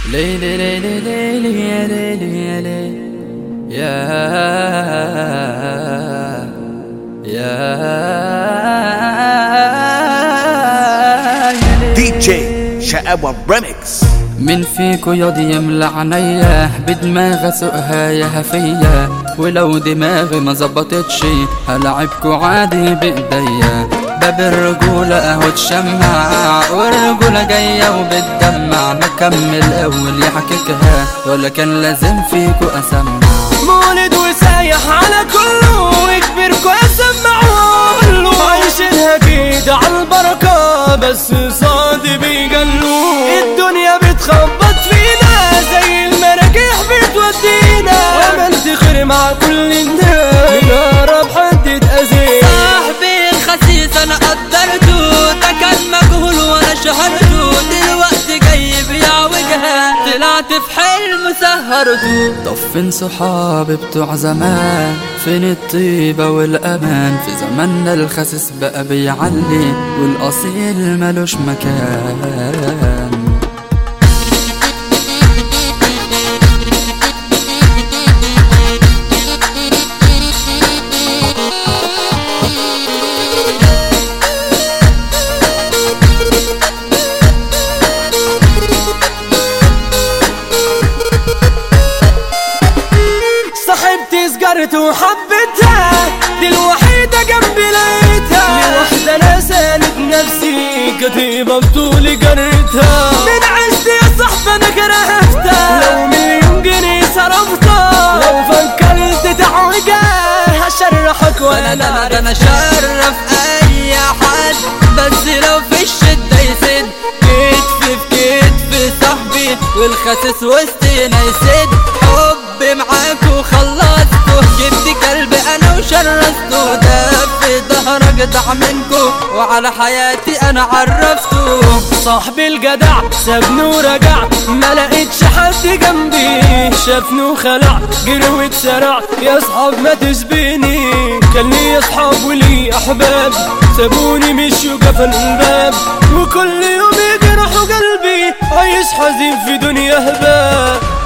ليلي ليلي ليلي يا ليلي يا ليلي يا يا دي جي شقاوة ريميكس من فيكو ياض يملى عينيا بدماغ اسوقها يا هفية ولو دماغي ما زبطتش هلعبكو عادي بايديا باب الرجولة اهو اتشمع والرجولة جاية وبتدمع نكمل اول يحكيكها ولا كان لازم فيكو اسمع مولد وسايح على كله وكبيركوا اسمعوا له عايشينها كده على البركة بس صادي بيجلوا الدنيا بتخبط فينا زي المراجيح بتودينا عملت خير مع كل الناس يا رب حد اتأذي صاحبي الخسيس انا قدرته ده كان مجهول وانا شهرته دلوقتي جاي بيعوجها طلعت في حلم سهرته طب فين صحابي بتوع زمان فين الطيبة والأمان في زماننا الخسيس بقى بيعلي والأصيل ملوش مكان صاحبتي سجرت وحبتها دي الوحيدة جنبي لقيتها لوحدة انا سالت نفسي كتيبة بطولي جريتها من عشت يا صاحبي انا كرهتها لو مليون جنيه صرفتها لو فكرت تعوجها هشرحك انا وانا ده انا ده انا عارف شرف اي حد بس لو في الشدة يسد كتف في كتف صاحبي والخسيس وسطينا يسد حبي معاك وخلصته جبت كلب انا وشرسته ده في ظهرك جدع منكو وعلى حياتي انا عرفته صاحبي الجدع سابني ورجع ما لقيتش حد جنبي شافني وخلع جري واتسرع يا اصحاب ما تسبيني كان لي اصحاب ولي احباب سابوني مشوا قفل الباب وكل يوم يجرحوا قلبي عايش حزين في دنيا هباب